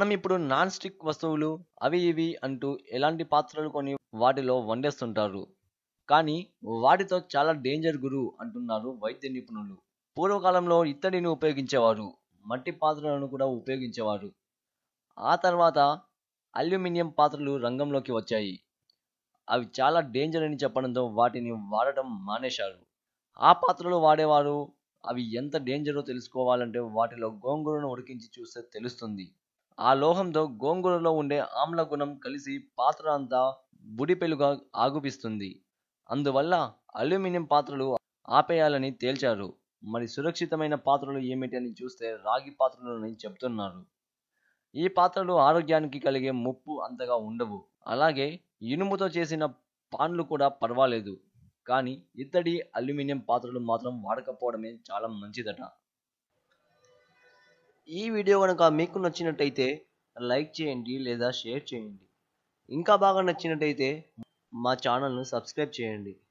మనం ఇప్పుడు non stick వస్తువులు అవి ఇవి అంటూ ఎలాంటి పాత్రలు కొని వాటిలో వండేస్తుంటారు కానీ వాటితో చాలా డేంజర్ గురు అంటున్నారు వైద్య నిపుణులు పూర్వకాలంలో ఇత్తడిని ఉపయోగించేవారు మట్టి పాత్రలను కూడా ఉపయోగించేవారు ఆ తర్వాత అల్యూమినియం పాత్రలు రంగంలోకి వచ్చాయి అవి చాలా డేంజర్ అని చెప్పడంతో వాటిని వాడటం మానేశారు ఆ పాత్రలు వాడేవారు అవి ఎంత డేంజరో తెలుసుకోవాలంటే వాటిలో గోంగూరను ఉడికించి చూస్తే తెలుస్తుంది ఆ లోహంతో గోంగూరలో ఉండే ఆమ్ల గుణం కలిసి పాత్ర అంతా బుడిపెలుగా ఆగుపిస్తుంది అందువల్ల అల్యూమినియం పాత్రలు ఆపేయాలని తేల్చారు మరి సురక్షితమైన పాత్రలు ఏమిటి అని చూస్తే రాగి పాత్రలని చెప్తున్నారు ఈ పాత్రలు ఆరోగ్యానికి కలిగే ముప్పు అంతగా ఉండవు అలాగే ఇనుముతో చేసిన పాన్లు కూడా పర్వాలేదు కానీ ఇత్తడి అల్యూమినియం పాత్రలు మాత్రం వాడకపోవడమే చాలా మంచిదట ఈ వీడియో కనుక మీకు నచ్చినట్టయితే లైక్ చేయండి లేదా షేర్ చేయండి ఇంకా బాగా నచ్చినట్టయితే మా ఛానల్ను సబ్స్క్రైబ్ చేయండి